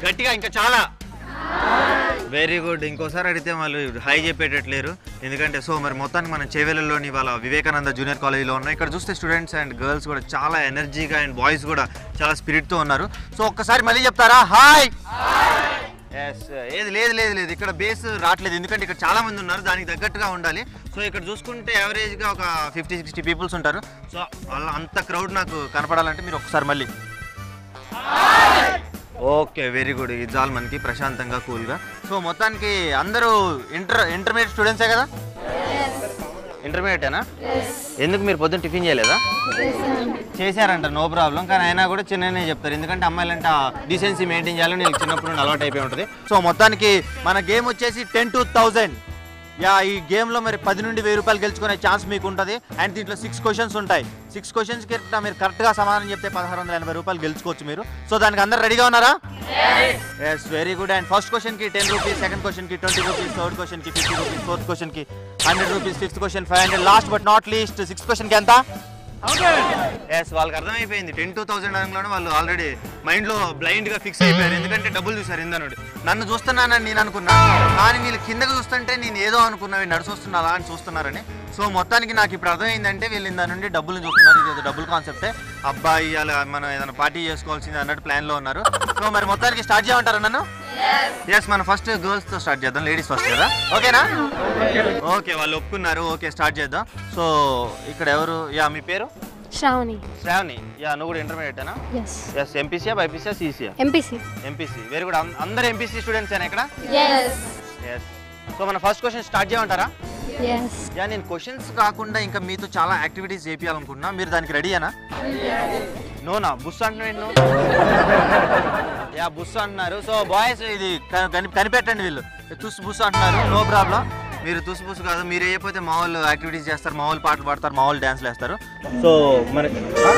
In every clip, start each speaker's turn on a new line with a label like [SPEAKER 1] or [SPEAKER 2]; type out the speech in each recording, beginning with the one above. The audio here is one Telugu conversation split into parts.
[SPEAKER 1] గట్టిగా ఇంకా చాలా వెరీ గుడ్ ఇంకోసారి అడిగితే వాళ్ళు హై చెప్పేటట్లేరు ఎందుకంటే సో మరి మొత్తానికి మనం చేవెళ్ళలోని వాళ్ళ వివేకానంద జూనియర్ కాలేజీలో ఉన్నాం ఇక్కడ చూస్తే స్టూడెంట్స్ అండ్ గర్ల్స్ కూడా చాలా ఎనర్జీగా అండ్ బాయ్స్ కూడా చాలా స్పిరిట్తో ఉన్నారు సో ఒక్కసారి మళ్ళీ చెప్తారా హాయ్ ఎస్ ఏది లేదు లేదు లేదు ఇక్కడ బేస్ రావట్లేదు ఎందుకంటే ఇక్కడ చాలా మంది ఉన్నారు దానికి తగ్గట్టుగా ఉండాలి సో ఇక్కడ చూసుకుంటే యావరేజ్గా ఒక ఫిఫ్టీ సిక్స్టీ పీపుల్స్ ఉంటారు సో వాళ్ళ అంత క్రౌడ్ నాకు కనపడాలంటే మీరు ఒకసారి మళ్ళీ ఓకే వెరీ గుడ్ ఇది చాలు మనకి ప్రశాంతంగా కూల్గా సో మొత్తానికి అందరూ ఇంటర్ ఇంటర్మీడియట్ స్టూడెంట్సే కదా ఇంటర్మీడియటేనా ఎందుకు మీరు పొద్దున్న టిఫిన్ చేయలేదా చేశారంట నో ప్రాబ్లం కానీ అయినా కూడా చిన్ననే చెప్తారు ఎందుకంటే అమ్మాయిలంటే డీసెన్సీ మెయింటైన్ చేయాలని నీకు చిన్నప్పుడు నుండి అలవాటు అయిపోయి ఉంటుంది సో మొత్తానికి మన గేమ్ వచ్చేసి టెన్ టు థౌజండ్ యా ఈ గేమ్లో మరి పది నుండి వెయ్యి రూపాయలు గెలుచుకునే ఛాన్స్ మీకు ఉంటుంది అండ్ దీంట్లో సిక్స్ క్వశ్చన్స్ ఉంటాయి సిక్స్ క్వశ్చన్స్కి మీరు కరెక్ట్గా సమాధానం చెప్తే పదహారు వందల ఎనభై రూపాయలు గెలుచుకోవచ్చు మీరు సో దానికి అందరు రెడీగా ఉన్నారా yes very good and first question కి టెన్ రూపీస్ సెకండ్ క్వశ్చన్ కి ట్వంటీ రూపీస్ థర్డ్ క్వశ్చన్ కి ఫిఫ్టీ రూపీస్ ఫోర్త్ క్వశ్చన్ కి hundred rupees fifth question five hundred last but not least six question కి ఎంత ఎస్ వాళ్ళకి అర్థమైపోయింది టెన్ టూ థౌసండ్ అనగానే వాళ్ళు ఆల్రెడీ మైండ్ లో బ్లైండ్ గా ఫిక్స్ అయిపోయారు ఎందుకంటే డబ్బులు చూసారు ఇందనుడు నన్ను చూస్తున్నానని నేను అనుకున్నా కానీ వీళ్ళు కిందకు చూస్తుంటే నేను ఏదో అనుకున్నా వీళ్ళు నడిచి వస్తున్నారా అని చూస్తున్నారని సో మొత్తానికి నాకు ఇప్పుడు అర్థమైందంటే వీళ్ళు ఇందా నుండి డబ్బులు చూస్తున్నారు ఇది డబ్బులు కాన్సెప్టే అబ్బాయి అలా మనం ఏదైనా పార్టీ చేసుకోవాల్సింది అన్నట్టు ప్లాన్ లో ఉన్నారు సో మరి మొత్తానికి స్టార్ట్ చేయమంటారా నన్ను ఎస్ మనం ఫస్ట్ గర్ల్స్ తో స్టార్ట్ చేద్దాం లేడీస్ ఫస్ట్ కదా ఓకేనా ఓకే వాళ్ళు ఒప్పుకున్నారు ఓకే స్టార్ట్ చేద్దాం సో ఇక్కడ ఎవరు యా మీ పేరు
[SPEAKER 2] శ్రావణి
[SPEAKER 1] శ్రావణి యా నువ్వు కూడా intermediate
[SPEAKER 2] yes
[SPEAKER 1] yes ఎంపీసీయా బైపీసీయా సీసీయా
[SPEAKER 2] MPC
[SPEAKER 1] MPC very good అందరు ఎంపీసీ స్టూడెంట్స్ అయినా ఇక్కడ
[SPEAKER 2] ఎస్
[SPEAKER 1] ఎస్ సో మన ఫస్ట్ క్వశ్చన్ స్టార్ట్ చేయమంటారా
[SPEAKER 2] ఎస్
[SPEAKER 1] యా నేను క్వశ్చన్స్ కాకుండా ఇంకా మీతో చాలా యాక్టివిటీస్ చేయాలనుకుంటున్నా మీరు దానికి రెడీయేనా నోనా బుస్ అంటున్నాడు నువ్వు యా బుస్ అంటున్నారు సో బాయ్స్ ఇది క- కని- కనిపెట్టండి వీళ్ళు తుస్ బుస్ అంటున్నారు నో ప్రాబ్లం మీరు తుస్ బుస్ కాదు మీరు వేయకపోతే మా వాళ్ళు యాక్టివిటీస్ చేస్తారు మా వాళ్ళు పాటలు పాడతారు మా వాళ్ళు డ్యాన్స్లు వేస్తారు సో మరి ఆ?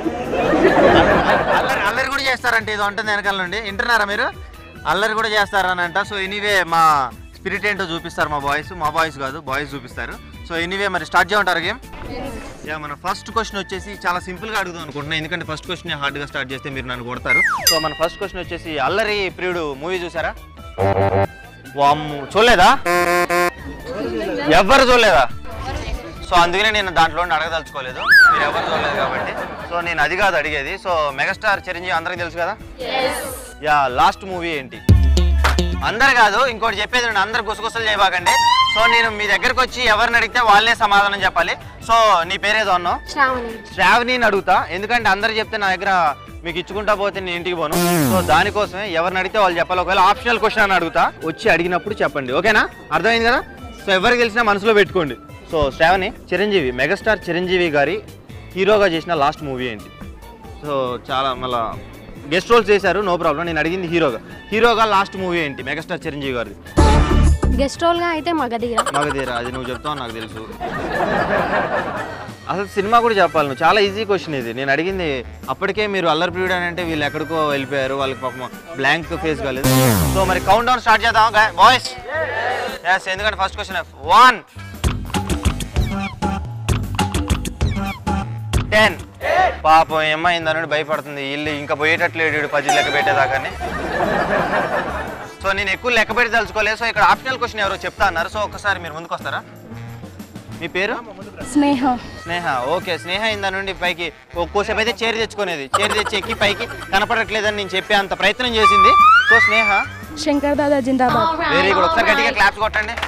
[SPEAKER 1] అల్లరి అల్లరి కూడా చేస్తారంటే ఇది ఉంటుంది వెనకాల నుండి వింటున్నారా మీరు అల్లరి కూడా చేస్తారని అంట సో ఎనీవే మా స్పిరిట్ ఏంటో చూపిస్తారు మా బాయ్స్ మా బాయ్స్ కాదు బాయ్స్ చూపిస్తారు సో ఎనీవే మరి స్టార్ట్ చేయమంటారు గేమ్ యా మన ఫస్ట్ క్వశ్చన్ వచ్చేసి చాలా సింపుల్ గా అడుగుదాం అనుకుంటున్నా ఎందుకంటే ఫస్ట్ క్వశ్చన్ హార్డ్ గా స్టార్ట్ చేస్తే మీరు నన్ను కొడతారు సో మన ఫస్ట్ క్వశ్చన్ వచ్చేసి అల్లరి ప్రియుడు మూవీ చూసారా వామ్ము చూడలేదా ఎవ్వరు చూడలేదా సో అందుకనే నేను దాంట్లో నుండి అడగదలుచుకోలేదు మీరు ఎవరు చూడలేదు కాబట్టి సో నేను అది కాదు అడిగేది సో మెగాస్టార్ చిరంజీవి అందరికి తెలుసు కదా యా లాస్ట్ మూవీ ఏంటి అందరు కాదు ఇంకోటి చెప్పేది నేను అందరు గుసగుసలు చేయబాకండి సో నేను మీ దగ్గరకు వచ్చి ఎవరిని అడిగితే వాళ్ళే సమాధానం చెప్పాలి సో నీ పేరేదో అన్నావు
[SPEAKER 2] శ్రావణి
[SPEAKER 1] శ్రావణిని అడుగుతా ఎందుకంటే అందరు చెప్తే నా దగ్గర మీకు ఇచ్చుకుంటా పోతే నేను ఇంటికి పోను సో దానికోసమే ఎవరిని అడిగితే వాళ్ళు చెప్పాలి ఒకవేళ ఆప్షనల్ క్వశ్చన్ అని అడుగుతా వచ్చి అడిగినప్పుడు చెప్పండి ఓకేనా అర్థమైంది కదా సో ఎవరికి తెలిసినా మనసులో పెట్టుకోండి సో శ్రావణి చిరంజీవి మెగాస్టార్ చిరంజీవి గారి హీరోగా చేసిన లాస్ట్ మూవీ ఏంటి సో చాలా మళ్ళా గెస్ట్ రోల్స్ చేశారు నో ప్రాబ్లం నేను అడిగింది హీరోగా హీరోగా లాస్ట్ మూవీ ఏంటి మెగాస్టార్ చిరంజీవి గారిది
[SPEAKER 2] గెస్ట్ రోల్గా అయితే మగధీర
[SPEAKER 1] మగధీర అది నువ్వు చెప్తావు నాకు తెలుసు అసలు సినిమా కూడా చెప్పాలి నువ్వు చాలా ఈజీ క్వశ్చన్ ఇది నేను అడిగింది అప్పటికే మీరు అల్లరి ప్రియుడు అని అంటే వీళ్ళు ఎక్కడికో వెళ్ళిపోయారు వాళ్ళకి పాపం బ్లాంక్ ఫేస్ కాలేదు సో మరి కౌంట్ డౌన్ స్టార్ట్ చేద్దాం బాయ్స్ ఎస్ ఎందుకంటే ఫస్ట్ క్వశ్చన్ వన్ టెన్ పాపం ఏమైందని భయపడుతుంది ఇల్లు ఇంకా పోయేటట్లేడు వీడు పది లెక్క పెట్టేదాకానే సో నేను ఎక్కువ లెక్క పెట్టి తలుచుకోలేదు సో ఇక్కడ ఆప్షనల్ క్వశ్చన్ ఎవరో చెప్తా అన్నారు సో ఒకసారి మీరు ముందుకు వస్తారా మీ పేరు
[SPEAKER 2] స్నేహ
[SPEAKER 1] స్నేహ ఓకే స్నేహ ఇందా నుండి పైకి ఒక్కోసేపు అయితే చేరి తెచ్చుకునేది చేరి తెచ్చి ఎక్కి పైకి కనపడట్లేదని నేను చెప్పే అంత ప్రయత్నం చేసింది సో స్నేహ
[SPEAKER 2] శంకర్ దాదా జిందాబాద్
[SPEAKER 1] వెరీ గుడ్ ఒకసారి గట్టిగా క్లాప్స్ కొట్టండి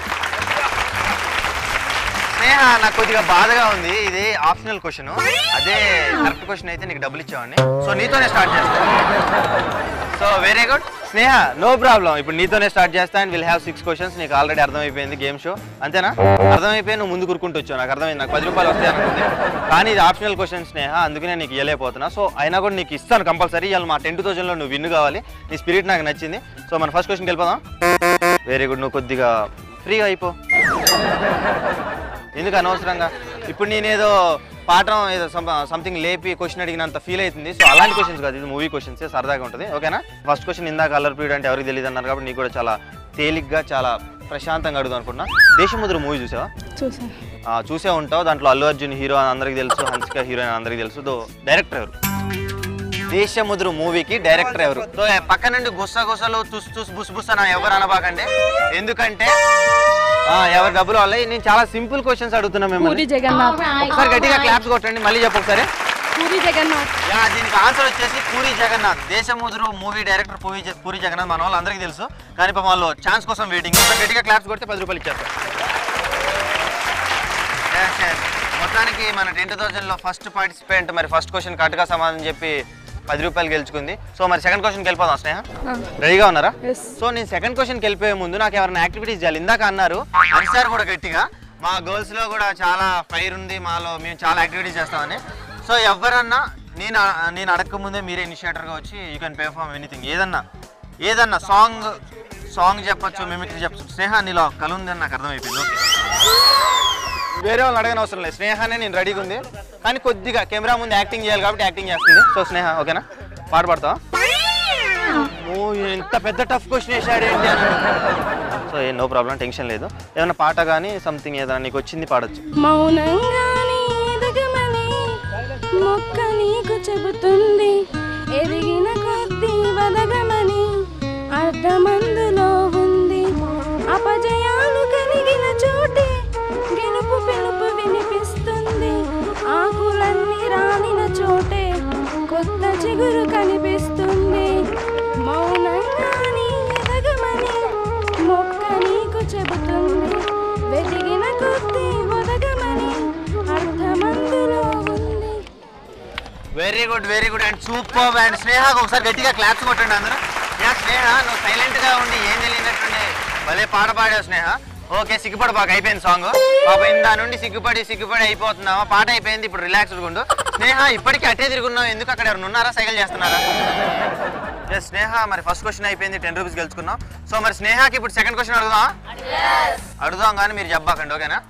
[SPEAKER 1] స్నేహ నాకు కొద్దిగా బాధగా ఉంది ఇది ఆప్షనల్ క్వశ్చన్ అదే కరెక్ట్ క్వశ్చన్ అయితే నీకు డబ్బులు ఇచ్చేవాడిని సో నీతోనే స్టార్ట్ చేస్తాను సో వెరీ గుడ్ స్నేహ నో ప్రాబ్లం ఇప్పుడు నీతోనే స్టార్ట్ చేస్తా and will have six questions నీకు ఆల్రెడీ అర్థమైపోయింది గేమ్ షో అంతేనా అర్థమైపోయి నువ్వు ముందు కూరుకుంటూ వచ్చావు నాకు అర్థమైంది నాకు పది రూపాయలు వస్తాయి అనుకుంది కానీ ఇది ఆప్షనల్ క్వశ్చన్ స్నేహ అందుకనే నీకు ఇవ్వలేకపోతున్నా సో అయినా కూడా నీకు ఇస్తాను కంపల్సరీ ఇవాళ మా టెన్ థౌసండ్లో నువ్వు విన్ కావాలి నీ స్పిరిట్ నాకు నచ్చింది సో మన ఫస్ట్ క్వశ్చన్కి వెళ్ళిపోదాం వెరీ గుడ్ నువ్వు కొద్దిగా ఫ్రీగా అయిపో ఎందుకు అనవసరంగా ఇప్పుడు నేనేదో పాఠం ఏదో సంథింగ్ లేపి క్వశ్చన్ అడిగినంత ఫీల్ అవుతుంది సో అలాంటి క్వశ్చన్స్ కాదు ఇది మూవీ క్వశ్చన్స్ సరదాగా ఉంటుంది ఓకేనా ఫస్ట్ క్వశ్చన్ ఇందాక అల్లర్ పీరియడ్ అంటే ఎవరికి తెలియదు అన్నారు కాబట్టి నీకు కూడా చాలా తేలిగ్గా చాలా ప్రశాంతంగా అడుగుదాం అనుకున్నా దేశముద్ర మూవీ చూసావా
[SPEAKER 2] చూసాను
[SPEAKER 1] ఆ, చూసే ఉంటావు దాంట్లో అల్లు అర్జున్ హీరో అని అందరికి తెలుసు హన్సిక హీరో అని అందరికి తెలుసు దో డైరెక్టర్ ఎవరు దేశముద్రు మూవీకి డైరెక్టర్ ఎవరు సో ఏ పక్క నుండి గుస్స గుస్సలు తుస్ తుస్ బుస్ బుస్ అని ఎవరు అనబాకండి ఎందుకంటే ఆ, ఎవరి డబ్బులు వాళ్ళే నేను చాలా సింపుల్ క్వశ్చన్స్ అడుగుతున్నా
[SPEAKER 2] పూరి
[SPEAKER 1] మిమ్మల్ని
[SPEAKER 2] జగన్నాథ్
[SPEAKER 1] ఒకసారి గట్టిగా క్లాప్స్ కొట్టండి మళ్ళీ చెప్పు ఒకసారి
[SPEAKER 2] పూరి జగన్నాథ్
[SPEAKER 1] యా దీనికి ఆన్సర్ వచ్చేసి పూరి జగన్నాథ్ దేశముద్రు మూవీ డైరెక్టర్ పూరి జ- పూరి జగన్నాథ్ మన వాళ్ళు అందరికీ తెలుసు కానీ పాపం వాళ్ళు ఛాన్స్ కోసం వెయిటింగ్ ఒకసారి గట్టిగా క్లాప్స్ కొడితే పది రూపాయలు ఇచ్చేస్తారు Yes, yes. మొత్తానికి మన టెన్ థౌసండ్ లో ఫస్ట్ పార్టిసిపెంట్ మరి ఫస్ట్ క్వశ్చన్ కరెక్ట్గా సమాధానం చెప్పి పది రూపాయలు గెలుచుకుంది సో మరి సెకండ్ క్వశ్చన్కి వెళ్ళిపోదాం స్నేహ రెడీగా ఉన్నారా
[SPEAKER 2] Yes.
[SPEAKER 1] సో నేను సెకండ్ క్వశ్చన్కి వెళ్ళిపోయే ముందు నాకు ఎవరైనా యాక్టివిటీస్ చేయాలి ఇందాక అన్నారు అరిసారు కూడా గట్టిగా మా గర్ల్స్ లో కూడా చాలా ఫైర్ ఉంది మాలో మేము చాలా యాక్టివిటీస్ చేస్తామని సో ఎవరన్నా నేను నేను అడగక ముందే మీరే ఇనిషియేటర్గా వచ్చి యూ కెన్ పెర్ఫార్మ్ ఎనీథింగ్ ఏదన్నా ఏదన్నా సాంగ్ సాంగ్ చెప్పొచ్చు మిమిక్రీ చెప్పచ్చు స్నేహ నీలో కళ ఉందని నాకు అర్థమైపోయింది ఓకే వేరే వాళ్ళని అడగని అవసరం లేదు స్నేహానే నేను రెడీగా ఉంది కానీ కొద్దిగా కెమెరా ముందు యాక్టింగ్ చేయాలి కాబట్టి యాక్టింగ్ చేస్తుంది సో స్నేహ ఓకేనా పాట పాడతావా ఓ ఎంత పెద్ద టఫ్ క్వశ్చన్ వేసాడు ఏంటి అని సో ఏ నో ప్రాబ్లం టెన్షన్ లేదు ఏమైనా పాట కానీ సంథింగ్ ఏదైనా నీకు వచ్చింది పాడొచ్చు
[SPEAKER 2] మౌనంగానే ఎదగమని మొక్క నీకు చెబుతుంది ఎదిగిన కొద్దీ వదగమని అర్ధమందులో ఉంది అపజయాలు కలిగిన చోటే గెలుపు పిలుపు వినిపిస్తుంది ఆకులన్నీ రాలిన చోటే కొత్త చిగురు కనిపిస్తుంది మౌనంగానే ఎదగమని మొక్క నీకు చెబుతుంది వెతికిన కొద్దీ ఒదగమని అర్థమందులో ఉంది
[SPEAKER 1] very good very good and super and స్నేహ ఒకసారి గట్టిగా క్లాప్స్ కొట్టండి అందరూ యా స్నేహ నువ్వు సైలెంట్ గా ఉండి ఏం తెలియనట్టుండే భలే పాట పాడావు స్నేహ ఓకే సిగ్గుపడి బాగా అయిపోయింది సాంగ్ పాప ఇందా నుండి సిగ్గుపడి సిగ్గుపడి అయిపోతున్నావా పాట అయిపోయింది ఇప్పుడు రిలాక్స్డ్ ఉండు స్నేహ ఇప్పటికీ అటే తిరుగున్నావు ఎందుకు అక్కడ ఎవరు ఉన్నారా సైకిల్ చేస్తున్నారా ఎస్ స్నేహ మరి ఫస్ట్ క్వశ్చన్ అయిపోయింది టెన్ రూపీస్ గెలుచుకున్నాం సో మరి స్నేహకి ఇప్పుడు సెకండ్ క్వశ్చన్ అడుగుదాం అడుగుదాం కానీ మీరు చెప్పాకండి ఓకేనా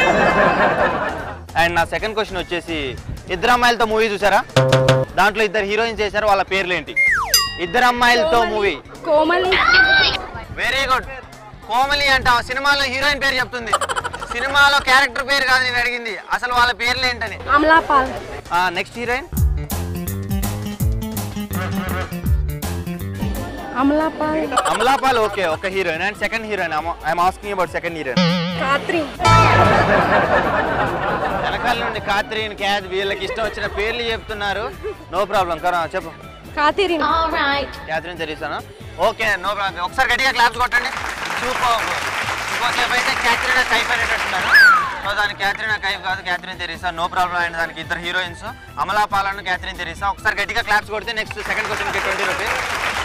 [SPEAKER 1] అండ్ నా సెకండ్ క్వశ్చన్ వచ్చేసి ఇద్దరు అమ్మాయిలతో మూవీ చూసారా దాంట్లో ఇద్దరు హీరోయిన్స్ చేశారు వాళ్ళ పేర్లు ఏంటి ఇద్దరు అమ్మాయిలతో movie
[SPEAKER 2] Komali
[SPEAKER 1] very good Komali అంట సినిమాలో హీరోయిన్ పేరు చెప్తుంది సినిమాలో క్యారెక్టర్ పేరు కాదు నేను అడిగింది అసలు వాళ్ళ పేర్లు ఏంటని
[SPEAKER 2] Amala Paul
[SPEAKER 1] next heroine
[SPEAKER 2] Amala Paul
[SPEAKER 1] Amala Paul okay ఒక heroine and second heroine I'm asking about second heroine
[SPEAKER 2] కాత్రి
[SPEAKER 1] వెనకాల నుండి కాత్రీన్ క్యాద్ వీళ్ళకి ఇష్టం వచ్చిన పేర్లు చెప్తున్నారు నో ప్రాబ్లం కరా చెప్పు
[SPEAKER 2] కాతిరిన్
[SPEAKER 1] క్యాథరిన్ తెరీసానా ఓకే నో ప్రాబ్లం ఒకసారి గట్టిగా క్లాప్స్ కొట్టండి సూపర్ ఇంకోసేపు అయితే క్యాథరిన్ కైఫ్ అనేటట్టున్నారు సో దానికి క్యాథరిన్ కైఫ్ కాదు Catherine Teresa no problem and దానికి ఇద్దరు హీరోయిన్స్ అమలా పాలను క్యాథరిన్ తెరీసా ఒకసారి గట్టిగా క్లాప్స్ కొడితే నెక్స్ట్ సెకండ్ క్వశ్చన్కి ట్వంటీ రూపీస్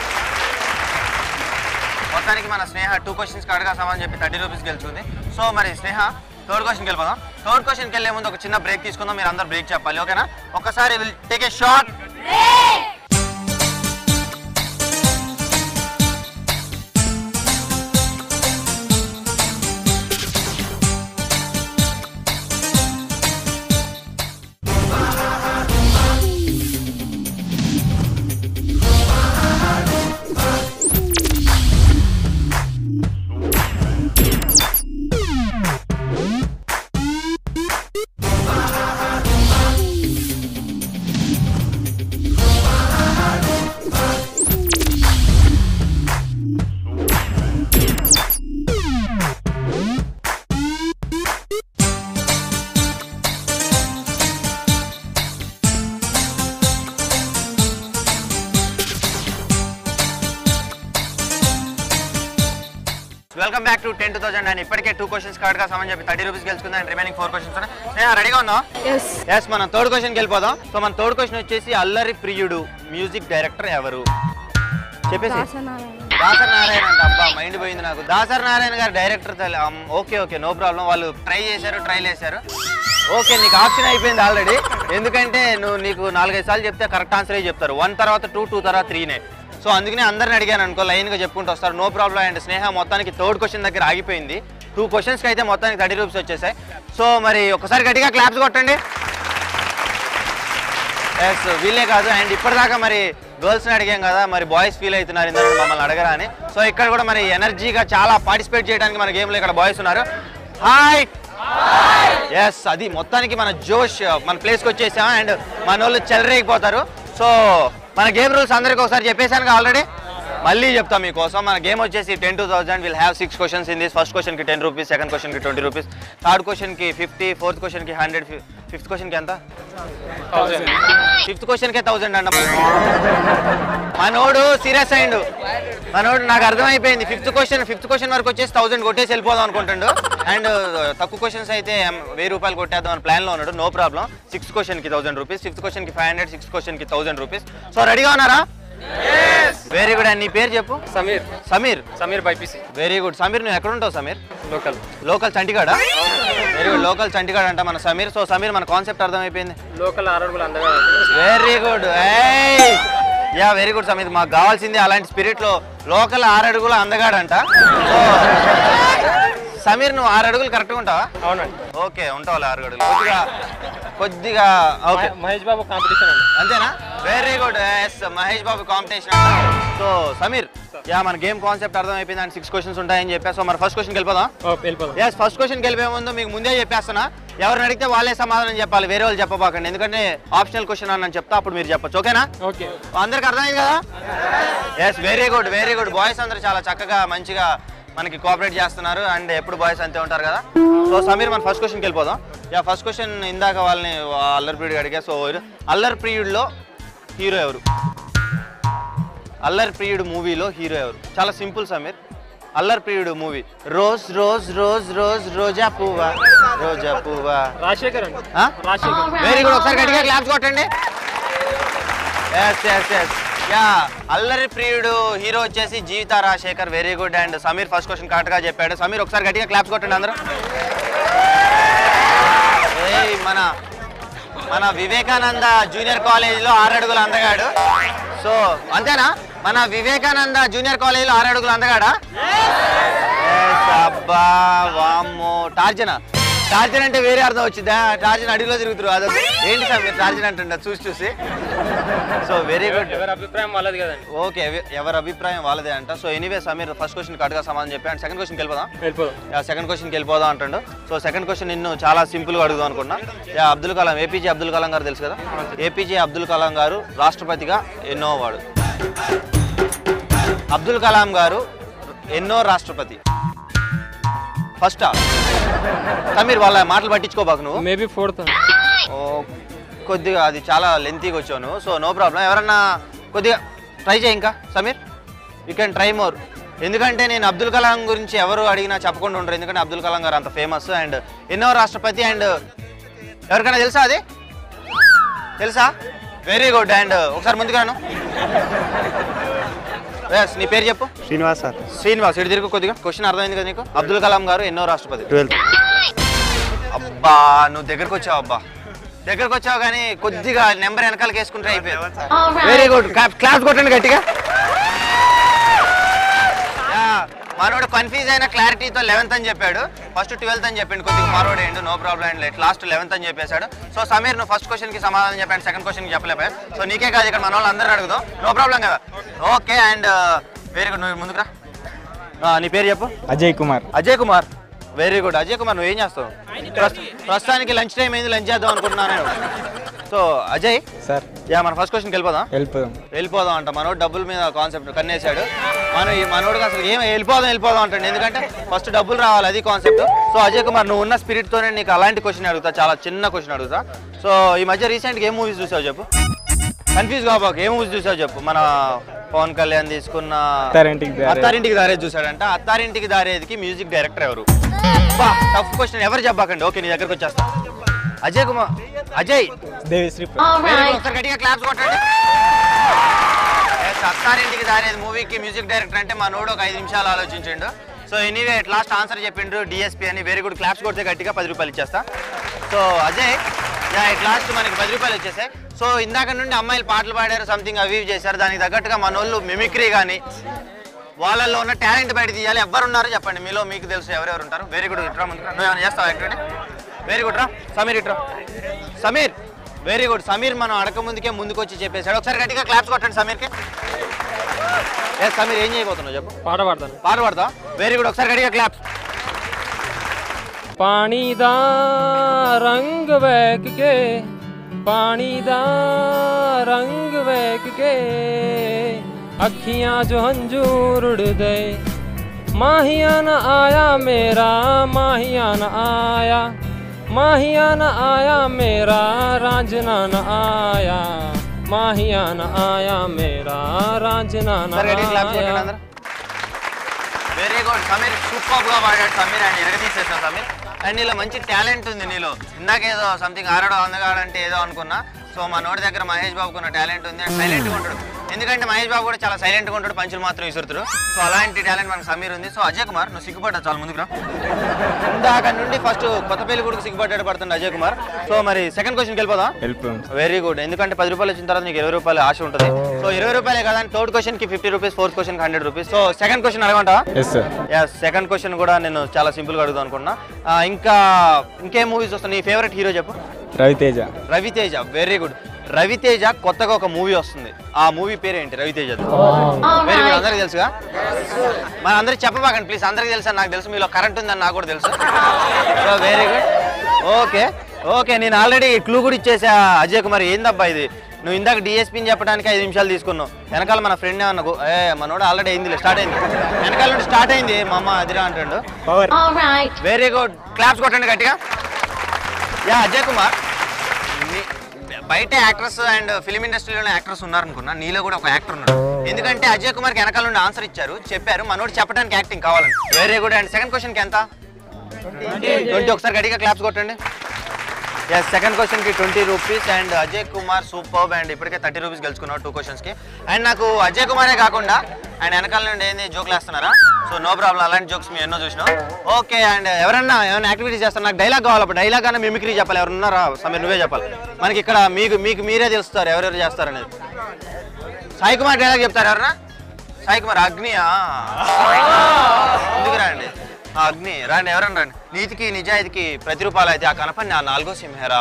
[SPEAKER 1] మొత్తానికి మన స్నేహ టూ క్వశ్చన్స్ కరెక్ట్గా సమాన్ చెప్పి థర్టీ రూపీస్ గెలుచుకుంది సో మరి స్నేహ థర్డ్ క్వశ్చన్కి వెళ్ళిపోదాం థర్డ్ క్వశ్చన్కి వెళ్ళే ముందు ఒక చిన్న బ్రేక్ తీసుకుందాం మీరు అందరు బ్రేక్ చెప్పాలి ఓకేనా ఒకసారి will take a short welcome back to ten two thousand and ఇప్పటికే టూ క్వశ్చన్స్ కరెక్ట్గా సమాన్ చెప్పి థర్టీ రూపీస్ గెలుచుకుంది అండ్ రిమైనింగ్ ఫోర్ క్వశ్చన్స్ స్నేహ రెడీగా ఉన్నాం
[SPEAKER 2] ఎస్
[SPEAKER 1] ఎస్ మనం థర్డ్ క్వశ్చన్కి వెళ్ళిపోదాం సో మన థర్డ్ క్వశ్చన్ వచ్చేసి అల్లరి ప్రియుడు మ్యూజిక్ డైరెక్టర్ ఎవరు చెప్పేసి
[SPEAKER 2] దాసనారాయణ
[SPEAKER 1] దాసర్ నారాయణ అంట అబ్బా మైండ్ పోయింది నాకు దాసర్ నారాయణ గారు డైరెక్టర్ తల్లి అమ్, ఓకే ఓకే నో ప్రాబ్లం వాళ్ళు ట్రై చేశారు ట్రైల్ చేశారు ఓకే నీకు ఆప్షన్ అయిపోయింది ఆల్రెడీ ఎందుకంటే నువ్వు నీకు నాలుగైదు సార్లు చెప్తే కరెక్ట్ ఆన్సరే చెప్తారు వన్ తర్వాత టూ టూ తర్వాత త్రీనే సో అందుకనే అందరిని అడిగాను అనుకో లైన్గా చెప్పుకుంటూ వస్తారు నో ప్రాబ్లం అండ్ స్నేహ మొత్తానికి థర్డ్ క్వశ్చన్ దగ్గర ఆగిపోయింది టూ క్వశ్చన్స్కి అయితే మొత్తానికి థర్టీ రూపీస్ వచ్చేసాయి సో మరి ఒకసారి గట్టిగా క్లాప్స్ కొట్టండి ఎస్ వీళ్ళే కాదు అండ్ ఇప్పటిదాకా మరి గర్ల్స్ని అడిగాం కదా మరి బాయ్స్ ఫీల్ అవుతున్నారు ఇందరూ మమ్మల్ని అడగరా అని సో ఇక్కడ కూడా మరి ఎనర్జీగా చాలా పార్టిసిపేట్ చేయడానికి మన గేమ్లో ఇక్కడ బాయ్స్ ఉన్నారు హాయ్ ఎస్ అది మొత్తానికి మన జోష్ మన ప్లేస్కి వచ్చేసాం అండ్ మన వాళ్ళు చెలరేగిపోతారు సో మన గేమ్ రూల్స్ అందరికి ఒకసారి చెప్పేశాను ఆల్రెడీ మళ్ళీ చెప్తా మీకోసం మన గేమ్ వచ్చేసి ten two thousand will have six questions in this first క్వశ్చన్కి టెన్ రూపీస్ సెకండ్ క్వశ్చన్కి ట్వంటీ రూపీస్ థర్డ్ క్వశ్చన్కి ఫిఫ్టీ ఫోర్త్ క్వశ్చన్కి హండ్రెడ్ ఫిఫ్త్ క్వశ్చన్కి ఎంత ఫిఫ్త్ క్వశ్చన్కే థౌసండ్ అంట మనోడు సీరియస్ అయిండు మనోడు నాకు అర్థమైపోయింది ఫిఫ్త్ క్వశ్చన్ ఫిఫ్త్ క్వశ్చన్ వరకు వచ్చేసి థౌసండ్ కొట్టేసి వెళ్ళిపోదాం అనుకుంటుండు అండ్ తక్కువ క్వశ్చన్స్ అయితే em, వెయ్యి రూపాయలు కొట్టేద్దాం అని ప్లాన్లో ఉన్నాడు నో ప్రాబ్లం సిక్స్త్ క్వశ్చన్కి థౌసండ్ రూపీస్ ఫిఫ్త్ క్వశ్చన్కి ఫైవ్ హండ్రెడ్ సిక్స్త్ క్వశ్చన్కి థౌసండ్ రూపీస్ సో రెడీగా ఉన్నారా వెరీ గుడ్ అండ్ నీ పేరు చెప్పు
[SPEAKER 3] Sameer
[SPEAKER 1] Sameer
[SPEAKER 3] Sameer BiPC
[SPEAKER 1] very good Sameer నువ్వు ఎక్కడ ఉంటావు Sameer
[SPEAKER 3] local
[SPEAKER 1] local చంటిగాడ very good local చంటిగాడ అంట మన సమీర్ సో సమీర్ మన కాన్సెప్ట్ అర్థమైపోయింది
[SPEAKER 3] local ఆరోగ్యులు అందగా
[SPEAKER 1] very good yeah very good Sameer మాకు కావాల్సింది అలాంటి స్పిరిట్ లో లోకల్ ఆరు అడుగులు అందగాడంట So, సమీర్ నువ్వు ఆరు అడుగులు కరెక్ట్గా ఉంటావా
[SPEAKER 3] అవునండి
[SPEAKER 1] ఓకే ఉంటావు ఆరు అడుగులు కొద్దిగా కొద్దిగా ఓకే
[SPEAKER 3] మహే- మహేష్ బాబు కాంపిటీషన్ అండి
[SPEAKER 1] అంతేనా very good yes Mahesh Babu competition so Sameer yeah మన గేమ్ కాన్సెప్ట్ అర్థమైపోయింది అండ్ సిక్స్ క్వశ్చన్స్ ఉంటాయని చెప్పా సో మరి ఫస్ట్ క్వశ్చన్కి వెళ్ళిపోదాం
[SPEAKER 3] ఓ, వెళ్ళిపోదాం
[SPEAKER 1] ఎస్ ఫస్ట్ క్వశ్చన్ వెళ్ళిపోయే ముందు మీకు ముందే చెప్పేస్తున్నా ఎవరిని అడిగితే వాళ్ళే సమాధానం చెప్పాలి వేరే వాళ్ళు చెప్పబాకండి ఎందుకంటే ఆప్షనల్ క్వశ్చన్ అని నేను చెప్తా అప్పుడు మీరు చెప్పొచ్చు ఓకేనా
[SPEAKER 3] ఓకే
[SPEAKER 1] అందరికి అర్థమైంది కదా yes very good very good boys అందరూ చాలా చక్కగా మంచిగా మనకి కోఆపరేట్ చేస్తున్నారు అండ్ ఎప్పుడు బాయ్స్ అంతే ఉంటారు కదా సో సమీర్ మన ఫస్ట్ క్వశ్చన్కి వెళ్ళిపోదాం యా ఫస్ట్ క్వశ్చన్ ఇందాక వాళ్ళని అల్లరి ప్రియుడు అడిగా సో అల్లరి ప్రియుడులో హీరో ఎవరు అల్లరి ప్రియుడు మూవీలో హీరో ఎవరు చాలా simple Sameer Allari Priyudu movie rose rose rose rose రోజా పువ్వా రోజా పువ్వా
[SPEAKER 3] రాజశేఖర్ అండి
[SPEAKER 1] ఆ?
[SPEAKER 3] రాజశేఖర్
[SPEAKER 1] వెరీ గుడ్ ఒకసారి గట్టిగా క్లాప్స్ కొట్టండి ఎస్ ఎస్ ఎస్ యా అల్లరి ప్రియుడు హీరో వచ్చేసి Jeevitha Rajasekhar very good and Sameer first question correct గా చెప్పాడు సమీర్ ఒకసారి గట్టిగా క్లాప్స్ కొట్టండి అందరూ ఏయ్ మన మన వివేకానంద జూనియర్ కాలేజీలో ఆరు అడుగులు అందగాడు సో అంతేనా మన వివేకానంద జూనియర్ కాలేజీలో ఆరు అడుగులు అందగాడా Yes, అబ్బా వామ్మో టార్జన టార్జన్ అంటే వేరే అర్థం వచ్చిందా టార్జన్ అడవిలో తిరుగుతురు అదో ఏంటి సార్ మీరు టార్జన్ అంటుండ చూసి చూసి సో వెరీ గుడ్
[SPEAKER 3] ఎవరి అభిప్రాయం వాళ్ళది కదండి
[SPEAKER 1] ఓకే ఎవరి అభిప్రాయం వాళ్ళదే అంట so anyway Sameer first question కరెక్ట్గా సమాధానం చెప్పి అండ్ సెకండ్ క్వశ్చన్కి వెళ్ళిపోదాం
[SPEAKER 3] వెళ్ళిపోదాం
[SPEAKER 1] సెకండ్ క్వశ్చన్కి వెళ్ళిపోదాం అంటాడు సో సెకండ్ క్వశ్చన్ నిన్ను చాలా సింపుల్గా అడుగుదాం అనుకున్నా యా అబ్దుల్ కలాం ఏపీజే అబ్దుల్ కలాం గారు తెలుసు కదా ఏపీజే అబ్దుల్ కలాం గారు రాష్ట్రపతిగా ఎన్నో వాడు అబ్దుల్ కలాం గారు ఎన్నో రాష్ట్రపతి ఫస్టా సమీర్ వాళ్ళ మాటలు పట్టించుకోబాకు నువ్వు
[SPEAKER 3] మేబీ ఫోర్త్
[SPEAKER 1] ఓ, కొద్దిగా అది చాలా లెంతీగా వచ్చాను సో నో ప్రాబ్లం ఎవరన్నా కొద్దిగా ట్రై చేయి ఇంకా Sameer you can try more ఎందుకంటే నేను అబ్దుల్ కలాం గురించి ఎవరు అడిగినా చెప్పకుండా ఉండరు ఎందుకంటే అబ్దుల్ కలాం గారు అంత ఫేమస్ అండ్ ఎన్నో రాష్ట్రపతి అండ్ ఎవరికైనా తెలుసా అది తెలుసా వెరీ గుడ్ అండ్ ఒకసారి ముందుగాను ఎస్ నీ పేరు చెప్పు
[SPEAKER 4] శ్రీనివాస్ సార్
[SPEAKER 1] శ్రీనివాస్ ఇటు తిరుగు కొద్దిగా క్వశ్చన్ అర్థమైంది కదా నీకు అబ్దుల్ కలాం గారు ఎన్నో రాష్ట్రపతి
[SPEAKER 4] ట్వెల్త్
[SPEAKER 1] అబ్బా నువ్వు దగ్గరకు వచ్చావు అబ్బా దగ్గరకు వచ్చావు కానీ కొద్దిగా నెంబర్ వెనకాలకి వేసుకుంటే అయిపోయింది వెరీ గుడ్ క్లాస్ కొట్టండి గట్టిగా Yeah, మనోడు కన్ఫ్యూజ్ అయిన క్లారిటీతో లెవెన్త్ అని చెప్పాడు ఫస్ట్ ట్వెల్త్ అని చెప్పిండు కొద్దిగా ఫార్వర్డ్ అయ్యిండు no problem and last eleventh అని చెప్పేశాడు సో సమీర్ నువ్వు ఫస్ట్ క్వశ్చన్ కి సమాధానం చెప్పాను సెకండ్ క్వశ్చన్ కి చెప్పలేపాడు సో నీకే కాదు ఇక్కడ మన వాళ్ళు అందరూ అడుగుదాం నో ప్రాబ్లం కదా ఓకే అండ్ వెరీ గుడ్ నువ్వు ముందుకురా ఆ, నీ పేరు చెప్పు
[SPEAKER 4] అజయ్ కుమార్
[SPEAKER 1] అజయ్ కుమార్ వెరీ గుడ్ అజయ్ కుమార్ నువ్వు ఏం చేస్తావు ప్రస్తు- ప్రస్తుతానికి లంచ్ టైం అయింది లంచ్ చేద్దాం అనుకుంటున్నాను నేను సో అజయ్
[SPEAKER 4] సార్
[SPEAKER 1] యా మన ఫస్ట్ క్వశ్చన్కి వెళ్ళిపోదాం
[SPEAKER 4] వెళ్ళిపోదాం
[SPEAKER 1] వెళ్ళిపోదాం అంట మనోడు డబ్బుల మీద కాన్సెప్ట్ కన్నేసాడు మనం ఈ మనోడికి అసలు ఏం వెళ్ళిపోదాం వెళ్ళిపోదాం అంటాడు ఎందుకంటే ఫస్ట్ డబ్బులు రావాలి అది కాన్సెప్ట్ సో అజయ్ కుమార్ నువ్వు ఉన్న స్పిరిట్తోనే నీకు అలాంటి క్వశ్చన్ అడుగుతా చాలా చిన్న క్వశ్చన్ అడుగుతా సో ఈ మధ్య రీసెంట్గా ఏం మూవీస్ చూసావు చెప్పు కన్ఫ్యూజ్ కాబాకు ఏ మూవీస్ చూసావు చెప్పు మన పవన్ కళ్యాణ్ తీసుకున్న
[SPEAKER 4] అత్తారింటికి దారేది.
[SPEAKER 1] అత్తారింటికి దారేది చూసాడంట అత్తారింటికి దారేదికి మ్యూజిక్ డైరెక్టర్ ఎవరు టఫ్ క్వశ్చన్ ఎవరు చెప్పకండి ఓకే నీ దగ్గరకు వచ్చేస్తా అజయ్ కుమార్ అజయ్
[SPEAKER 4] దేవిశ్రీ
[SPEAKER 1] Very good. ఒకసారి గట్టిగా క్లాప్స్ కొట్టండి Yes, అత్తారింటికి దారేది మూవీకి మ్యూజిక్ డైరెక్టర్ అంటే మా నోడు ఒక ఐదు నిమిషాలు ఆలోచించిండు సో ఎనీవే లాస్ట్ ఆన్సర్ చెప్పిండ్రు డిఎస్పీ అని వెరీ గుడ్ క్లాప్స్ కొడితే గట్టిగా పది రూపాయలు ఇచ్చేస్తా so Ajay yeah it last మనకి పది రూపాయలు వచ్చేసాయి సో ఇందాక నుండి అమ్మాయిలు పాటలు పాడారు సంథింగ్ అవి ఇవి చేశారు దానికి తగ్గట్టుగా మన వాళ్ళు మిమిక్రీ కానీ వాళ్ళల్లో ఉన్న టాలెంట్ బయట తీయాలి ఎవరు ఉన్నారు చెప్పండి మీలో మీకు తెలుసు ఎవరెవరు ఉంటారు వెరీ గుడ్ ఇట్రా ముందుకు రా. నువ్వు ఏమైనా చేస్తావా ఇక్కడ వెరీ గుడ్ రా సమీర్ ఇట్రా సమీర్ వెరీ గుడ్ సమీర్ మనం అడక ముందుకే ముందుకు వచ్చి చెప్పేశాడు ఒకసారి గట్టిగా క్లాప్స్ కొట్టండి సమీర్కి ఏ సమీర్ ఏం చేయబోతున్నావు చెప్పు
[SPEAKER 3] పాట పాడతాను
[SPEAKER 1] పాట పాడతా వెరీ గుడ్ ఒకసారి గట్టిగా క్లాప్స్
[SPEAKER 3] ਪਾਣੀ ਦਾ ਰੰਗ ਵਹਿਕ ਕੇ ਪਾਣੀ ਦਾ ਰੰਗ ਵੇਖ ਕੇ ਅੱਖੀਆਂ 'ਚ ਹੰਝੂਰ ਉੜਦੇ ਮਾਹੀਆ ਨਾ ਆਇਆ ਮੇਰਾ ਮਾਹੀਆ ਨਾ ਆਇਆ ਮਾਹੀਆ ਨਾ ਆਇਆ ਮੇਰਾ ਰਾਂਝਣਾ ਨਾ ਆਇਆ మాహియా నా ఆయా మేరా రాంజనా నా
[SPEAKER 1] సార్ రెడీ క్లాప్స్ కొట్టండి
[SPEAKER 3] ఆయా
[SPEAKER 1] అందరూ వెరీ గుడ్ సమీర్ సూపర్ గా పాడాడు సమీర్ అండ్ ఎరగదీసేసావు సమీర్ అండ్ నీలో మంచి టాలెంట్ ఉంది నీలో ఇందాక ఏదో సంథింగ్ ఆరడో అందగాడంటే ఏదో అనుకున్నా సో మా నోటి దగ్గర మహేష్ బాబుకు ఉన్న టాలెంట్ ఉంది అండ్ సైలెంట్గా ఉంటాడు ఎందుకంటే మహేష్ బాబు కూడా చాలా సైలెంట్గా ఉంటాడు పంచులు మాత్రం విసురుతారు సో అలాంటి టాలెంట్ మనకు సమీర్ ఉంది సో అజయ్ కుమార్ నువ్వు సిగ్గుపడ్డా చాలా ముందుకు రా ఇందాక నుండి ఫస్ట్ కొత్త పెళ్లి కూడా సిగ్గుపడ్డాడు పడుతుంది అజయ్ కుమార్ సో మరి సెకండ్ క్వశ్చన్కి వెళ్ళిపోదాం వెరీ గుడ్ ఎందుకంటే పది రూపాయలు వచ్చిన తర్వాత నీకు ఇరవై రూపాయలు ఆశ ఉంటుంది సో ఇరవై రూపాయలే కదా థర్డ్ క్వశ్చన్ కి fifty rupees fourth question hundred rupees so second question అడగమంటావా
[SPEAKER 4] yes sir
[SPEAKER 1] yes second question కూడా నేను చాలా సింపుల్గా అడుగుదాం అనుకున్నా ఆ, ఇంకా ఇంకేం మూవీస్ వస్తాయి నీ ఫేవరెట్ హీరో చెప్పు
[SPEAKER 4] రవితేజ
[SPEAKER 1] రవితేజ వెరీ గుడ్ రవితేజ కొత్తగా ఒక మూవీ వస్తుంది ఆ మూవీ పేరు ఏంటి రవితేజ వెరీ గుడ్ అందరికి తెలుసుగా మన అందరికి చెప్పబాకండి ప్లీజ్ అందరికి తెలుసా నాకు తెలుసు మీలో కరెంట్ ఉందని నాకు కూడా తెలుసు so very good okay okay నేను ఆల్రెడీ క్లూ కూడా ఇచ్చేసా అజయ్ కుమార్ ఏందబ్బా ఇది నువ్వు ఇందాక డిఎస్పీని చెప్పడానికి ఐదు నిమిషాలు తీసుకున్నావు వెనకాల మన ఫ్రెండ్ ఏమన్నా గు- ఏ మనోడు ఆల్రెడీ అయింది స్టార్ట్ అయింది వెనకాల నుండి స్టార్ట్ అయింది మా అమ్మ అదిరా అంటాడు
[SPEAKER 4] పవర్
[SPEAKER 1] వెరీ గుడ్ క్లాప్స్ కొట్టండి గట్టిగా యా అజయ్ కుమార్ నీ- బయట యాక్ట్రెస్ అండ్ ఫిలిం ఇండస్ట్రీలో యాక్టర్స్ ఉన్నారనుకున్నా నీలో కూడా ఒక యాక్టర్ ఉన్నాడు ఎందుకంటే అజయ్ కుమార్కి వెనకాల నుండి ఆన్సర్ ఇచ్చారు చెప్పారు మనోడు చెప్పడానికి యాక్టింగ్ కావాలని వెరీ గుడ్ అండ్ సెకండ్ క్వశ్చన్కి ఎంత ట్వంటీ ఒకసారి గట్టిగా క్లాప్స్ కొట్టండి ఎస్ సెకండ్ క్వశ్చన్కి twenty rupees and Ajay Kumar super and ఇప్పటికే థర్టీ రూపీస్ గెలుచుకున్నావు టూ క్వశ్చన్స్కి అండ్ నాకు అజయ్ కుమారే కాకుండా అండ్ వెనకాల నుండి ఏంది జోకులు వేస్తున్నారా సో నో ప్రాబ్లం అలాంటి జోక్స్ మేము ఎన్నో చూసినాం ఓకే అండ్ ఎవరన్నా ఏమైనా యాక్టివిటీస్ చేస్తారు నాకు డైలాగ్ కావాలి అప్పుడు డైలాగ్ అన్న మిమిక్రీ చెప్పాలి ఎవరు ఉన్నారా సమీర్ నువ్వే చెప్పాలి మనకి ఇక్కడ మీకు మీకు మీరే తెలుస్తారు ఎవరెవరు చేస్తారు అనేది సాయి కుమార్ డైలాగ్ చెప్తారు ఎవరన్నా సాయి కుమార్ అగ్నియా ఎందుకు రండి ఆ అగ్ని రండి ఎవరన్నా రండి నీతికి నిజాయితీకి ప్రతిరూపాలు అయితే ఆ కనపడి నా నాలుగో సింహరా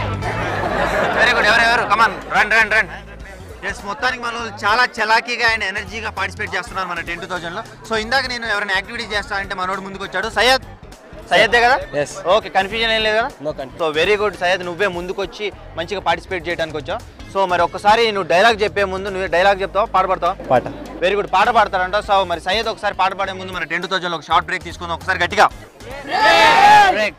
[SPEAKER 1] వెరీ గుడ్ ఎవరెవరు కమాన్ రండి రండి రండి ఎస్ మొత్తానికి మన వాళ్ళు చాలా చలాకీగా అండ్ ఎనర్జీగా పార్టిసిపేట్ చేస్తున్నారు మన టెన్ టూ థౌజండ్లో సో ఇందాక నేను ఎవరైనా యాక్టివిటీ చేస్తానంటే మనోడు ముందుకు వచ్చాడు సయ్యద్ సయ్యద్దే కదా
[SPEAKER 4] Yes.
[SPEAKER 1] ఓకే కన్ఫ్యూజన్ ఏం లేదు కదా
[SPEAKER 4] no country
[SPEAKER 1] so very good Syed నువ్వే ముందుకు వచ్చి మంచిగా పార్టిసిపేట్ చేయడానికి వచ్చావు సో మరి ఒక్కసారి నువ్వు డైలాగ్ చెప్పే ముందు నువ్వే డైలాగ్ చెప్తావా పాట పాడతావా
[SPEAKER 4] పాట
[SPEAKER 1] వెరీ గుడ్ పాట పాడతారంట సో మరి సయ్యద్ ఒకసారి పాట పాడే ముందు మన టెన్ థౌజండ్ ఒక షార్ట్ బ్రేక్ తీసుకుందాం ఒకసారి గట్టిగా break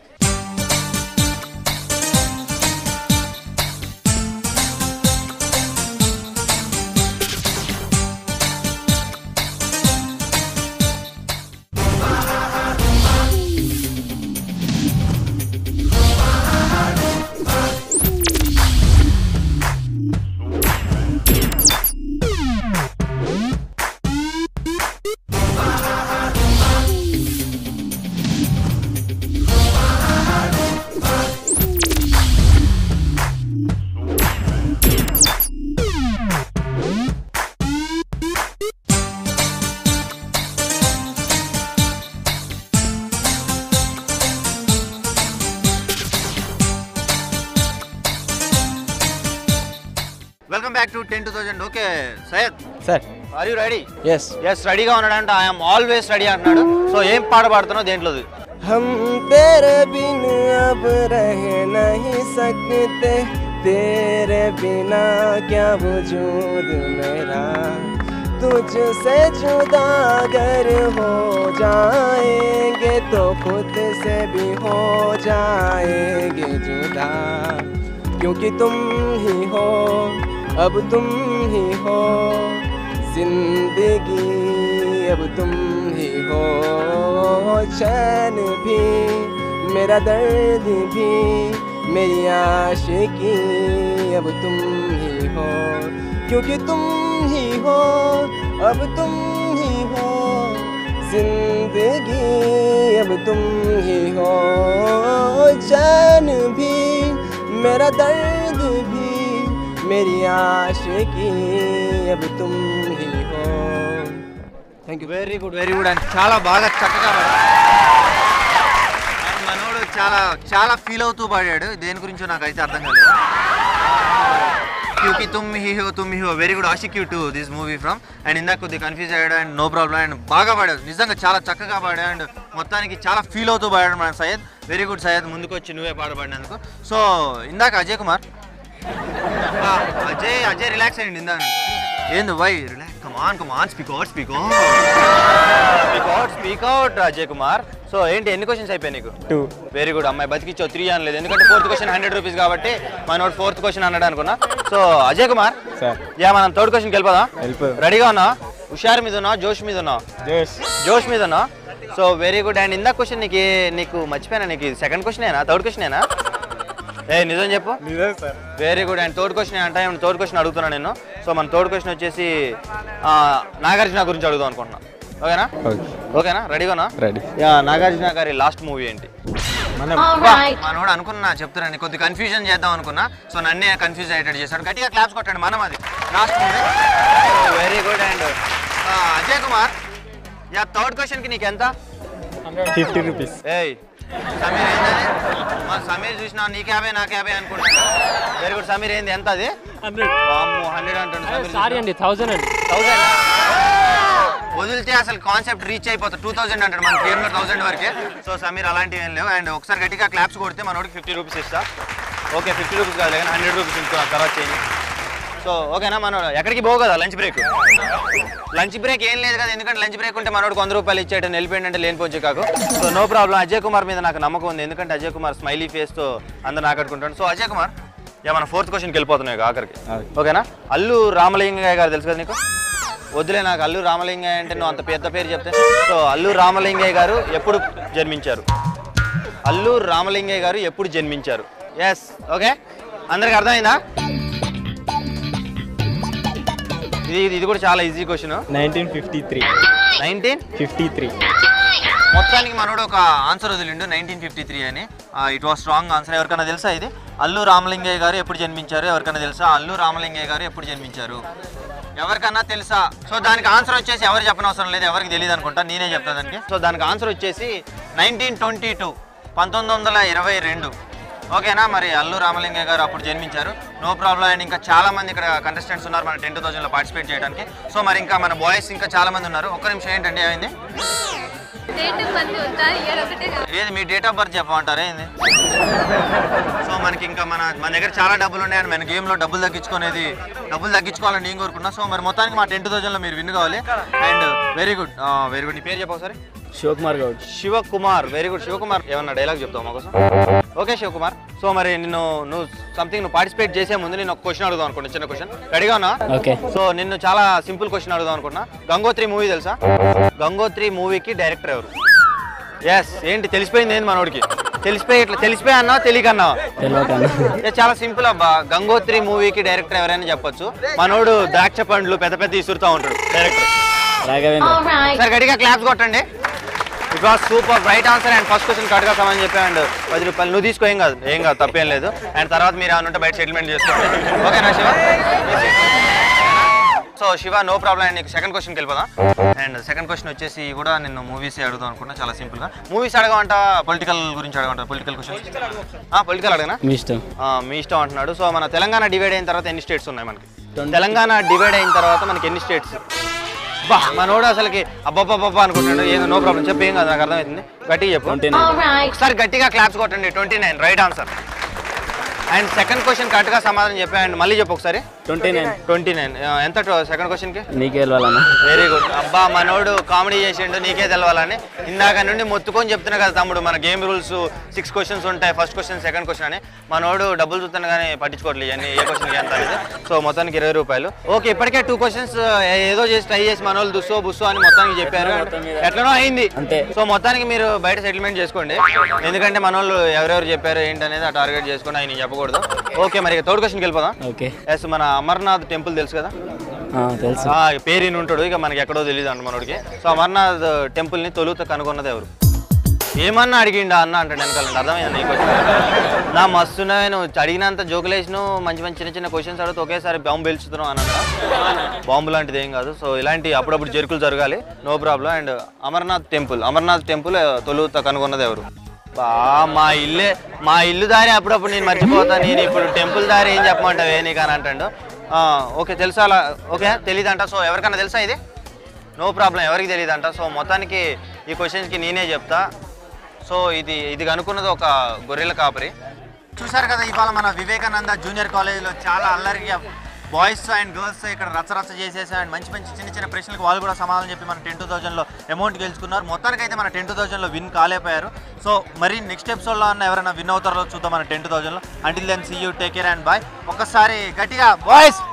[SPEAKER 1] welcome back to ten two thousand okay Syed
[SPEAKER 4] sir
[SPEAKER 1] are you ready
[SPEAKER 4] yes
[SPEAKER 1] yes రెడీగా ఉన్నాడంట ఐఎమ్ ఆల్వేస్ రెడీ అంటున్నాడు సో ఏం పాట పాడుతున్నావు దేంట్లో
[SPEAKER 4] हम तेरे बिन अब रह नहीं सकते तेरे बिना क्या वजूद मेरा तुझसे जुदा अगर हो जाएंगे तो खुद से भी हो जाएंगे जुदा क्योंकि तुम ही हो अब तुम ही हो जिंदगी अब तुम ही हो चैन भी मेरा दर्द भी मेरी आशिकी अब तुम ही हो क्योंकि तुम ही हो अब तुम ही हो जिंदगी अब तुम ही हो चैन भी मेरा दर्द भी मेरी आशिकी अब तुम ही हो thank you
[SPEAKER 1] very good very good and చాలా బాగా చక్కగా పాడాడు And మనోడు చాలా చాలా ఫీల్ అవుతూ పాడాడు దేని గురించో నాకు అయితే అర్థం కాలేదు క్యూకి తుమ్ హీ హో తుమ్ హీ హో very good Aashiqui two this movie from and ఇందాక కొద్దిగా కన్ఫ్యూజ్ అయ్యాడు అండ్ నో ప్రాబ్లం అండ్ బాగా పాడాడు నిజంగా చాలా చక్కగా పాడాడు అండ్ మొత్తానికి చాలా ఫీల్ అవుతూ పాడాడు మన సయ్యద్ వెరీ గుడ్ సయ్యద్ ముందుకు వచ్చి నువ్వే పాడబడినందుకు సో ఇందాక అజయ్ కుమార్ ఆ, అజయ్ అజయ్ రిలాక్స్ అయ్యండి ఇందా ఏంది why relax come on come on speak out speak out speak out speak out Ajay Kumar so ఏంటి ఎన్ని క్వశ్చన్స్ అయిపోయాయి నీకు
[SPEAKER 4] టూ
[SPEAKER 1] వెరీ గుడ్ అమ్మాయి బతికిచ్చో త్రీ అనలేదు ఎందుకంటే ఫోర్త్ క్వశ్చన్ హండ్రెడ్ రూపీస్ కాబట్టి మనోడు ఫోర్త్ క్వశ్చన్ అన్నాడు అనుకున్నా so Ajay Kumar
[SPEAKER 4] sir
[SPEAKER 1] yeah మనం థర్డ్ క్వశ్చన్కి వెళ్ళిపోదాం
[SPEAKER 4] వెళ్ళిపోదాం.
[SPEAKER 1] రెడీగా ఉన్నా హుషారు మీద ఉన్నా జోష్ మీద ఉన్నా
[SPEAKER 4] జోష్
[SPEAKER 1] జోష్ మీద ఉన్నా సో వెరీ గుడ్ అండ్ ఇందా క్వశ్చన్ నీకు ఏ- నీకు మర్చిపోయినా నీకు సెకండ్ క్వశ్చన్ ఏనా థర్డ్ క్వశ్చన్ ఏనా ఏ నిజం చెప్పు
[SPEAKER 4] నిజం sir
[SPEAKER 1] very good and third question అంటే థర్డ్ క్వశ్చన్ అడుగుతున్నా నేను సో మన థర్డ్ క్వశ్చన్ వచ్చేసి ఆ, నాగార్జున గురించి అడుగుదాం అనుకుంటున్నా ఓకేనా
[SPEAKER 4] ఓకే
[SPEAKER 1] ఓకేనా రెడీగానా
[SPEAKER 4] రెడీ
[SPEAKER 1] యా నాగార్జున గారి లాస్ట్ మూవీ ఏంటి
[SPEAKER 4] మనం
[SPEAKER 1] మనోడు అనుకున్నా చెప్తున్నాను కొద్ది కన్ఫ్యూజన్ చేద్దాం అనుకున్నా సో నన్నే కన్ఫ్యూజ్ అయ్యేటట్టు చేశాడు గట్టిగా క్లాప్స్ కొట్టండి మనం అది last movie very good and Ajay Kumar yeah third క్వశ్చన్కి నీకు ఎంత
[SPEAKER 4] ఫిఫ్టీ రూపీస్
[SPEAKER 1] ఏయ్ సమీర్ ఏంటది మా సమీర్ చూసినా నీకు యాభై నాకు యాభై అనుకుంటున్నా వెరీ గుడ్ సమీర్ ఏంది ఎంత అది హండ్రెడ్ అంటుంది సమీర్
[SPEAKER 3] సారీ అండి థౌజండ్ అండి
[SPEAKER 1] థౌసండ్ వదిలితే అసలు కాన్సెప్ట్ రీచ్ అయిపోతుంది టూ థౌసండ్ అంటాడు మన కేఎంలో థౌసండ్ వరకే సో సమీర్ అలాంటివి ఏం లేవు అండ్ ఒకసారి గట్టిగా క్లాప్స్ కొడితే మనోడికి ఫిఫ్టీ రూపీస్ ఇస్తా ఓకే ఫిఫ్టీ రూపీస్ కాదు కానీ హండ్రెడ్ రూపీస్ ఇంకో తర్వాత చేయండి సో ఓకేనా మనం ఎక్కడికి పోవు కదా లంచ్ బ్రేక్ లంచ్ బ్రేక్ ఏం లేదు కదా ఎందుకంటే లంచ్ బ్రేక్ ఉంటే మనోడికి వంద రూపాయలు ఇచ్చేట వెళ్ళిపోయిందంటే లేని పోంచి కాకు so no problem Ajay Kumar మీద నాకు నమ్మకం ఉంది ఎందుకంటే అజయ్ కుమార్ స్మైలీ ఫేస్తో అందరు నాకట్టుకుంటాడు సో అజయ్ కుమార్ యా మన ఫోర్త్ క్వశ్చన్కి వెళ్ళిపోతున్నాయి ఇక ఆఖరికి ఓకేనా అల్లు రామలింగయ్య గారు తెలుసు కదా నీకు వద్దులే నాకు అల్లు రామలింగయ్య అంటే నువ్వు అంత పెద్ద పేరు చెప్తే సో అల్లు రామలింగయ్య గారు ఎప్పుడు జన్మించారు అల్లు రామలింగయ్య గారు ఎప్పుడు జన్మించారు ఎస్ ఓకే అందరికి అర్థమైందా ఇది ఇది కూడా చాలా easy question
[SPEAKER 4] nineteen fifty three
[SPEAKER 1] nineteen
[SPEAKER 4] fifty three
[SPEAKER 1] మొత్తానికి మనోడు ఒక ఆన్సర్ వదిలిండు నైన్టీన్ ఫిఫ్టీ త్రీ అని ఇట్ వాస్ స్ట్రాంగ్ ఆన్సర్ ఎవరికైనా తెలుసా ఇది అల్లు రామలింగయ్య గారు ఎప్పుడు జన్మించారు ఎవరికైనా తెలుసా అల్లు రామలింగయ్య గారు ఎప్పుడు జన్మించారు ఎవరికన్నా తెలుసా సో దానికి ఆన్సర్ వచ్చేసి ఎవరు చెప్పనవసరం లేదు ఎవరికి తెలియదు అనుకుంటా నేనే చెప్తాను దానికి సో దానికి ఆన్సర్ వచ్చేసి నైన్టీన్ ట్వంటీ టూ పంతొమ్మిది వందల ఇరవై రెండు ఓకేనా మరి అల్లు రామలింగయ్య గారు అప్పుడు జన్మించారు నో ప్రాబ్లం అండ్ ఇంకా చాలా మంది ఇక్కడ కంటెస్టెంట్స్ ఉన్నారు మన టెన్ థౌసండ్లో పార్టిసిపేట్ చేయడానికి సో మరి ఇంకా మన బాయ్స్ ఇంకా చాలా మంది ఉన్నారు ఒక్క నిమిషం ఏంటండి ఏమైంది
[SPEAKER 2] డేట్ మంది ఉందా ఇయర్ ఒకటే కాదు
[SPEAKER 1] ఏది మీ డేట్ ఆఫ్ బర్త్ చెప్పమంటారా ఏంది సో మనకి ఇంకా మన మన దగ్గర చాలా డబ్బులు ఉన్నాయని మన గేమ్లో డబ్బులు తగ్గించుకునేది డబ్బులు తగ్గించుకోవాలని నేను కోరుకున్నా సో మరి మొత్తానికి మా టెన్ థౌసండ్లో మీరు విన్ కావాలి and very good very good నీ పేరు చెప్పు ఒకసారి
[SPEAKER 4] శివకుమార్ గౌడ్
[SPEAKER 1] శివకుమార్ వెరీ గుడ్ శివకుమార్ ఏమన్నా డైలాగ్ చెప్తావు మాకోసం ఓకే శివకుమార్ సో మరి నిన్ను నువ్వు సంథింగ్ నువ్వు పార్టిసిపేట్ చేసే ముందు నేను ఒక క్వశ్చన్ అడుగుదాం అనుకుంటున్నా చిన్న క్వశ్చన్ రెడీగా ఉన్నా
[SPEAKER 3] ఓకే
[SPEAKER 1] సో నిన్ను చాలా సింపుల్ క్వశ్చన్ అడుగుదాం అనుకున్నా గంగోత్రి మూవీ తెలుసా గంగోత్రి మూవీకి డైరెక్టర్ ఎవరు ఎస్ ఏంటి తెలిసిపోయింది ఏంది మనోడికి తెలిసిపోయి ఇట్లా తెలిసిపోయి అన్నావా తెలియకన్నావా ఏ, చాలా సింపుల్ అబ్బా గంగోత్రి మూవీకి డైరెక్టర్ ఎవరైనా చెప్పొచ్చు మనోడు ద్రాక్ష పండ్లు పెద్ద పెద్ద ఇసురుతా ఉంటాడు డైరెక్టర్ సరే గట్టిగా క్లాప్స్ కొట్టండి it was super right answer and first question కరెక్ట్గా సమని చెప్పా అండ్ పది రూపాయలు నువ్వు తీసుకో ఏం కాదు ఏం కాదు తప్పేం లేదు అండ్ తర్వాత మీరు ఏమైనా ఉంటే బయట సెటిల్మెంట్ చేసుకోండి ఓకేనా Shiva so Shiva no problem and నీకు సెకండ్ క్వశ్చన్కి వెళ్ళిపోదాం అండ్ సెకండ్ క్వశ్చన్ వచ్చేసి కూడా నేను మూవీస్ అడుగుదాం అనుకున్నా చాలా సింపుల్గా మూవీస్ అడగమంట పొలిటికల్ గురించి అడగమంట పొలిటికల్ క్వశ్చన్ పొలిటికల్ అడగనా
[SPEAKER 3] మీ ఇష్టం
[SPEAKER 1] ఆ, మీ ఇష్టం అంటున్నాడు సో మన తెలంగాణ డివైడ్ అయిన తర్వాత ఎన్ని స్టేట్స్ ఉన్నాయి మనకి తెలంగాణ డివైడ్ అయిన తర్వాత మనకి ఎన్ని స్టేట్స్ బా మనోడు అసలుకి అబ్బబ్బబ్బా అనుకుంటున్నాడు ఏదో నో ప్రాబ్లం చెప్పు ఏం కాదు నాకు అర్థమవుతుంది గట్టిగా చెప్పు ఒకసారి గట్టిగా క్లాప్స్ కొట్టండి twenty nine right answer and second question కరెక్ట్గా సమాధానం చెప్పా అండ్ మళ్ళీ చెప్పు ఒకసారి
[SPEAKER 4] ట్వంటీ నైన్
[SPEAKER 1] ట్వంటీ నైన్ ఎంత సెకండ్ క్వశ్చన్కి
[SPEAKER 4] నీకే వెళ్ళాలన్నా
[SPEAKER 1] వెరీ గుడ్ అబ్బా మనోడు కామెడీ చేసిండు నీకే తెలవాలని ఇందాక నుండి మొత్తుకొని చెప్తున్నా కదా తమ్ముడు మన గేమ్ రూల్స్ సిక్స్ క్వశ్చన్స్ ఉంటాయి ఫస్ట్ క్వశ్చన్ సెకండ్ క్వశ్చన్ అని మనోడు డబ్బులు చూస్తున్నా కానీ పట్టించుకోవట్లేదు ఇవన్నీ ఏ క్వశ్చన్కి ఎంత అనేది సో మొత్తానికి ఇరవై రూపాయలు ఓకే ఇప్పటికే టూ క్వశ్చన్స్ ఏదో చేసి ట్రై చేసి మనోళ్ళు దుస్సో బుస్సో అని మొత్తానికి చెప్పారు ఎట్లనో అయింది
[SPEAKER 4] అంతే.
[SPEAKER 1] సో మొత్తానికి మీరు బయట సెటిల్మెంట్ చేసుకోండి ఎందుకంటే మనోళ్ళు ఎవరెవరు చెప్పారు ఏంటి అనేది ఆ టార్గెట్ చేసుకుని ఆయన చెప్పకూడదు ఓకే మరి థర్డ్ క్వశ్చన్కి వెళ్ళిపోదాం
[SPEAKER 3] ఓకే
[SPEAKER 1] ఎస్ మన అమర్నాథ్ టెంపుల్ తెలుసు కదా
[SPEAKER 3] తెలుసు
[SPEAKER 1] ఆ, పేరిని ఉంటాడు ఇక మనకి ఎక్కడో తెలియదు అంట మనోడికి సో అమర్నాథ్ టెంపుల్ ని తొలుత కనుగొన్నది ఎవరు ఏమన్నా అడిగిండా అన్న అంటాడు వెనకాలండి అర్థమైంది నీకు నా మస్తున్నా నువ్వు అడిగినంత జోకులేసిన మంచి మంచి చిన్న చిన్న క్వశ్చన్స్ అడిగితే ఒకేసారి బాంబు పేల్చుతున్నావు అని అంట బాంబు లాంటిది ఏం కాదు సో ఇలాంటి అప్పుడప్పుడు జరుకులు జరగాలి no problem and Amarnath temple Amarnath temple తొలుత కనుగొన్నది ఎవరు బా మా ఇల్లే మా ఇల్లు దారి అప్పుడప్పుడు నేను మర్చిపోతా నేను ఇప్పుడు టెంపుల్ దారి ఏం చెప్పమంటావే నీకు అని అంటాడు ఆ, ఓకే తెలుసా అలా ఓకే తెలియదంట సో ఎవరికైనా తెలుసా ఇది నో ప్రాబ్లం ఎవరికి తెలియదంట సో మొత్తానికి ఈ క్వశ్చన్స్కి నేనే చెప్తా సో ఇది ఇది కనుక్కున్నది ఒక గొర్రెల కాపరి చూసారు కదా ఇవాళ మన వివేకానంద జూనియర్ కాలేజీలో చాలా అల్లరిగా బాయ్స్ అండ్ గర్ల్స్ ఇక్కడ రచ్చరచ్చ చేసేసి అండ్ మంచి మంచి చిన్న చిన్న ప్రశ్నలకు వాళ్ళు కూడా సమాధానం చెప్పి మన టెన్ టూ థౌజండ్లో అమౌంట్ గెలుచుకున్నారు మొత్తానికి అయితే మన టెన్ టూ థౌజండ్లో విన్ కాలేపోయారు సో మరి నెక్స్ట్ ఎపిసోడ్లో అన్న ఎవరైనా విన్ అవుతారో చూద్దాం మన టెన్ టూ థౌజండ్లో until then see you take care and bye ఒక్కసారి గట్టిగా బాయ్స్